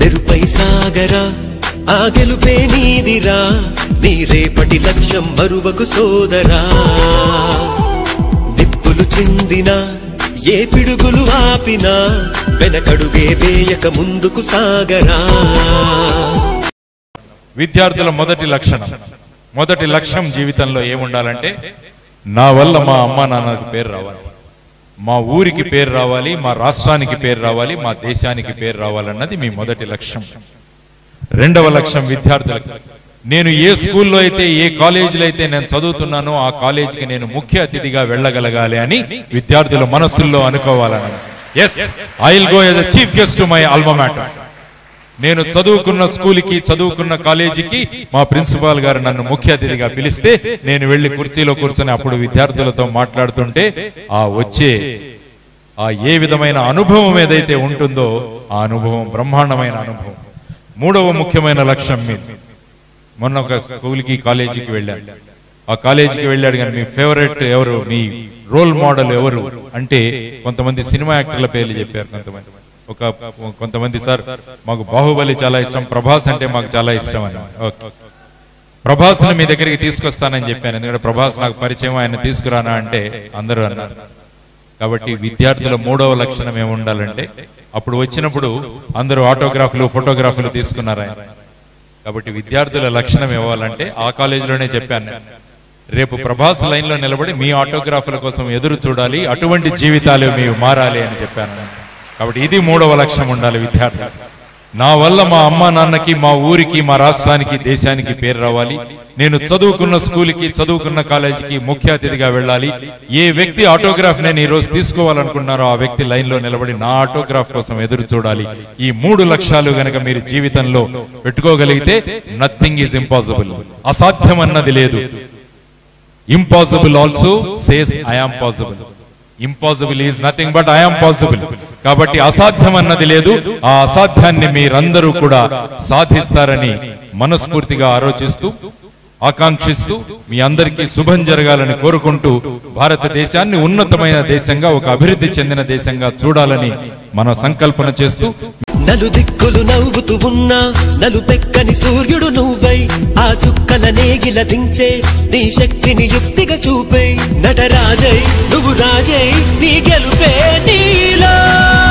మెరుపై సాగరా ఆ గెలుపే నీదిరా నీ రేపటి లక్ష్యం మరువకు సోదరా నిప్పులు చిందినా ఏ పిడుగులు ఆపినా వెనకడుగే వేయక ముందుకు సాగరా విద్యార్థుల మొదటి లక్షణం మొదటి లక్ష్యం జీవితంలో ఏముండాలంటే నా వల్ల మా అమ్మా నాన్నకి పేరు రావాలి మా ఊరికి పేరు రావాలి మా రాష్ట్రానికి పేరు రావాలి మా దేశానికి పేరు రావాలన్నది మీ మొదటి లక్ష్యం రెండవ లక్ష్యం విద్యార్థులకు నేను ఏ స్కూల్లో అయితే ఏ కాలేజీలో అయితే నేను చదువుతున్నానో ఆ కాలేజీకి నేను ముఖ్య అతిథిగా వెళ్ళగలగాలి అని విద్యార్థుల మనస్సుల్లో అనుకోవాలని as I will go as chief guest to my alma mater నేను చదువుకున్న స్కూల్కి చదువుకున్న కాలేజీకి మా ప్రిన్సిపాల్ గారు నన్ను ముఖ్య అతిథిగా పిలిస్తే నేను వెళ్లి కుర్చీలో కూర్చొని అప్పుడు విద్యార్థులతో మాట్లాడుతుంటే ఆ వచ్చే ఆ ఏ విధమైన అనుభవం ఏదైతే ఉంటుందో ఆ అనుభవం బ్రహ్మాండమైన అనుభవం మూడవ ముఖ్యమైన లక్ష్యం మీది మొన్న ఒక స్కూల్కి కాలేజీకి వెళ్ళాను ఆ కాలేజీకి వెళ్ళాడు కానీ మీ ఫేవరెట్ ఎవరు మీ రోల్ మోడల్ ఎవరు అంటే కొంతమంది సినిమా యాక్టర్ల పేర్లు చెప్పారు కొంతమంది ఒక కొంతమంది సార్ మాకు బాహుబలి చాలా ఇష్టం ప్రభాస్ అంటే మాకు చాలా ఇష్టం అని ఓకే ప్రభాస్ మీ దగ్గరికి తీసుకొస్తానని చెప్పాను ఎందుకంటే ప్రభాస్ నాకు పరిచయం ఆయన తీసుకురానా అంటే అందరూ అన్నారు కాబట్టి విద్యార్థుల మూడవ లక్షణం ఏమి ఉండాలంటే అప్పుడు వచ్చినప్పుడు అందరూ ఆటోగ్రాఫ్లు ఫోటోగ్రాఫ్లు తీసుకున్నారు ఆయన కాబట్టి విద్యార్థుల లక్షణం ఇవ్వాలంటే ఆ కాలేజీలోనే చెప్పాను నేను. రేపు ప్రభాస్ లైన్ లో నిలబడి మీ ఆటోగ్రాఫ్ల కోసం ఎదురు చూడాలి అటువంటి జీవితాలు మీరు మారాలి అని చెప్పాను నేను. కాబట్టి ఇది మూడవ లక్ష్యం ఉండాలి విద్యార్థులు నా వల్ల మా అమ్మా నాన్నకి మా ఊరికి మా రాష్ట్రానికి దేశానికి పేరు రావాలి నేను చదువుకున్న స్కూల్కి చదువుకున్న కాలేజీకి ముఖ్య అతిథిగా వెళ్ళాలి ఏ వ్యక్తి ఆటోగ్రాఫ్ నేను ఈ రోజు తీసుకోవాలనుకున్నారో ఆ వ్యక్తి లైన్ లో నిలబడి నా ఆటోగ్రాఫ్ కోసం ఎదురు చూడాలి ఈ మూడు లక్ష్యాలు గనక మీరు జీవితంలో పెట్టుకోగలిగితే నథింగ్ ఈజ్ ఇంపాసిబుల్ అసాధ్యం అన్నది లేదు impossible also says I am possible impossible is nothing but I am possible కాబట్టి అసాధ్యం అన్నది లేదు ఆ అసాధ్యాన్ని మీరందరూ కూడా సాధిస్తారని మనస్ఫూర్తిగా ఆలోచిస్తూ ఆకాంక్షిస్తూ మీ అందరికీ శుభం జరగాలని కోరుకుంటూ భారతదేశాన్ని ఉన్నతమైన దేశంగా ఒక అభివృద్ధి చెందిన దేశంగా చూడాలని మనం సంకల్పన చేస్తూ నలు దిక్కులు నవ్వుతూ ఉన్నా నలుపెక్కని సూర్యుడు నువ్వై ఆ చుక్కల నేగిల దించే నీ శక్తిని యుక్తిగా చూపే నటరాజై నువ్వు రాజై నీ గెలుపే నీలో